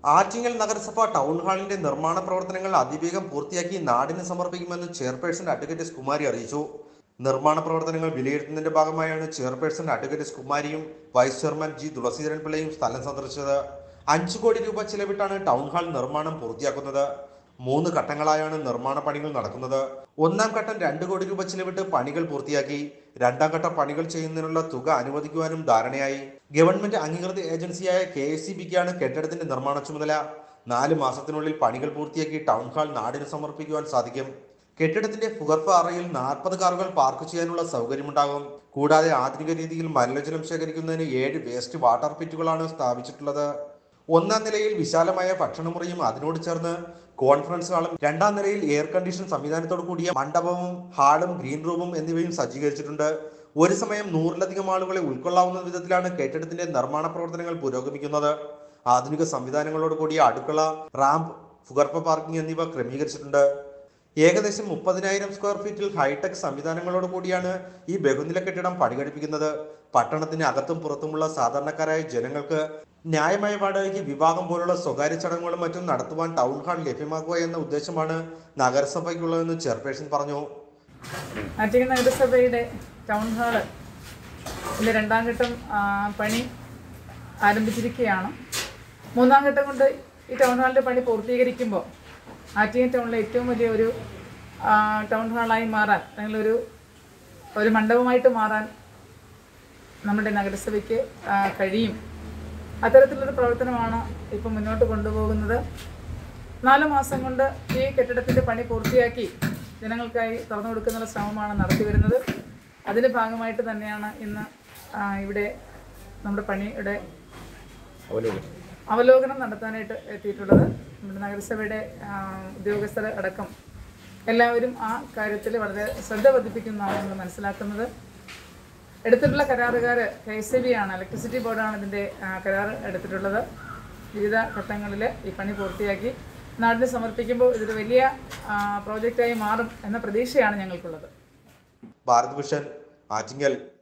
ആറ്റിങ്ങൽ നഗരസഭ ടൗൺ ഹാളിന്റെ നിർമ്മാണ പ്രവർത്തനങ്ങൾ അതിവേഗം പൂർത്തിയാക്കി നാടിന് സമർപ്പിക്കുമെന്ന് ചെയർപേഴ്സൺ അഡ്വക്കേറ്റ് എസ് കുമാരി അറിയിച്ചു നിർമ്മാണ പ്രവർത്തനങ്ങൾ വിലയിരുത്തുന്നതിന്റെ ഭാഗമായാണ് ചെയർപേഴ്സൺ അഡ്വക്കേറ്റ് എസ് കുമാരിയും വൈസ് ചെയർമാൻ ജി തുളസീധരൻ പിള്ളയും സ്ഥലം സന്ദർശിച്ചത് അഞ്ചു കോടി രൂപ ചിലവിട്ടാണ് ടൗൺ ഹാൾ നിർമ്മാണം പൂർത്തിയാക്കുന്നത് മൂന്ന് ഘട്ടങ്ങളായാണ് നിർമ്മാണ പണികൾ നടക്കുന്നത് ഒന്നാം ഘട്ടം രണ്ട് കോടി രൂപ ചിലവിട്ട് പണികൾ പൂർത്തിയാക്കി രണ്ടാം ഘട്ട പണികൾ ചെയ്യുന്നതിനുള്ള തുക അനുവദിക്കുവാനും ധാരണയായി ഗവൺമെന്റ് അംഗീകൃത ഏജൻസിയായ കെ എസ് സി ബിക്കാണ് കെട്ടിടത്തിന്റെ നിർമ്മാണ ചുമതല നാല് മാസത്തിനുള്ളിൽ പണികൾ പൂർത്തിയാക്കി ടൗൺ ഹാൾ നാടിന് സമർപ്പിക്കുവാൻ സാധിക്കും കെട്ടിടത്തിന്റെ ഭൂഗർഭ അറയിൽ നാൽപ്പത് കാറുകൾ പാർക്ക് ചെയ്യാനുള്ള സൗകര്യമുണ്ടാകും കൂടാതെ ആധുനിക രീതിയിൽ മലിനജലം ശേഖരിക്കുന്നതിന് ഏഴ് വേസ്റ്റ് വാട്ടർ പിറ്റുകളാണ് സ്ഥാപിച്ചിട്ടുള്ളത് ഒന്നാം നിലയിൽ വിശാലമായ ഭക്ഷണമുറിയും അതിനോട് ചേർന്ന് കോൺഫറൻസ് ഹാളും രണ്ടാം നിലയിൽ എയർ കണ്ടീഷൻ സംവിധാനത്തോടു കൂടിയ മണ്ഡപവും ഹാളും ഗ്രീൻ റൂമും എന്നിവയും സജ്ജീകരിച്ചിട്ടുണ്ട് ഒരു സമയം നൂറിലധികം ആളുകളെ ഉൾക്കൊള്ളാവുന്ന വിധത്തിലാണ് കെട്ടിടത്തിന്റെ നിർമ്മാണ പ്രവർത്തനങ്ങൾ പുരോഗമിക്കുന്നത് ആധുനിക സംവിധാനങ്ങളോട് കൂടിയ അടുക്കള റാമ്പ് ഭൂഗർഭ പാർക്കിംഗ് എന്നിവ ക്രമീകരിച്ചിട്ടുണ്ട് ഏകദേശം മുപ്പതിനായിരം സ്ക്വയർ ഫീറ്റിൽ ഹൈടെക് സംവിധാനങ്ങളോട് കൂടിയാണ് ഈ ബഹുനില കെട്ടിടം പണികഴിപ്പിക്കുന്നത് പട്ടണത്തിന് അകത്തും പുറത്തുമുള്ള സാധാരണക്കാരായ ജനങ്ങൾക്ക് ന്യായമായ വാടകയ്ക്ക് വിവാഹം പോലുള്ള സ്വകാര്യ ചടങ്ങുകളും മറ്റും നടത്തുവാൻ ടൗൺ ഹാൾ ലഭ്യമാക്കുക എന്ന ഉദ്ദേശമാണ് നഗരസഭയ്ക്കുള്ളതെന്ന് ചെയർപേഴ്സൺ പറഞ്ഞു ആറ്റിങ്ങൽ നഗരസഭയുടെ ടൗൺ ഹാള് ഇതിൻ്റെ രണ്ടാം ഘട്ടം ആ, പണി ആരംഭിച്ചിരിക്കുകയാണ് മൂന്നാം ഘട്ടം കൊണ്ട് ഈ ടൗൺ ഹാളിൻ്റെ പണി പൂർത്തീകരിക്കുമ്പോൾ ആറ്റിങ്ങൽ ടൗണിലെ ഏറ്റവും വലിയ ഒരു ആ, ടൗൺ ഹാളായി മാറാൻ അല്ലെങ്കിൽ ഒരു ഒരു മണ്ഡപമായിട്ട് മാറാൻ നമ്മുടെ നഗരസഭയ്ക്ക് ആ, കഴിയും അത്തരത്തിലൊരു പ്രവർത്തനമാണ് ഇപ്പം മുന്നോട്ട് കൊണ്ടുപോകുന്നത് നാല് മാസം കൊണ്ട് ഈ കെട്ടിടത്തിൻ്റെ പണി പൂർത്തിയാക്കി ജനങ്ങൾക്കായി തുറന്നു കൊടുക്കുന്ന ശ്രമമാണ് നടത്തി വരുന്നത് അതിൻ്റെ ഭാഗമായിട്ട് തന്നെയാണ് ഇന്ന് ആ, ഇവിടെ നമ്മുടെ പണിയുടെ അവലോകനം നടത്താനായിട്ട് എത്തിയിട്ടുള്ളത് നമ്മുടെ നഗരസഭയുടെ ആ, ഉദ്യോഗസ്ഥർ അടക്കം എല്ലാവരും ആ കാര്യത്തിൽ വളരെ ശ്രദ്ധ പതിപ്പിക്കുന്നതാണ് നമ്മൾ മനസ്സിലാക്കുന്നത് എടുത്തിട്ടുള്ള കരാറുകാർ കെ എസ് ബി ആണ് ഇലക്ട്രിസിറ്റി ബോർഡാണ് ഇതിൻ്റെ ആ, കരാർ എടുത്തിട്ടുള്ളത് വിവിധ ഘട്ടങ്ങളിൽ ഈ പണി പൂർത്തിയാക്കി നാടിന് സമർപ്പിക്കുമ്പോൾ ഇതൊരു വലിയ ആ, പ്രോജക്റ്റായി മാറും എന്ന പ്രതീക്ഷയാണ് ഞങ്ങൾക്കുള്ളത് ഭാരത് ഭൂഷൺ ആറ്റിങ്ങൽ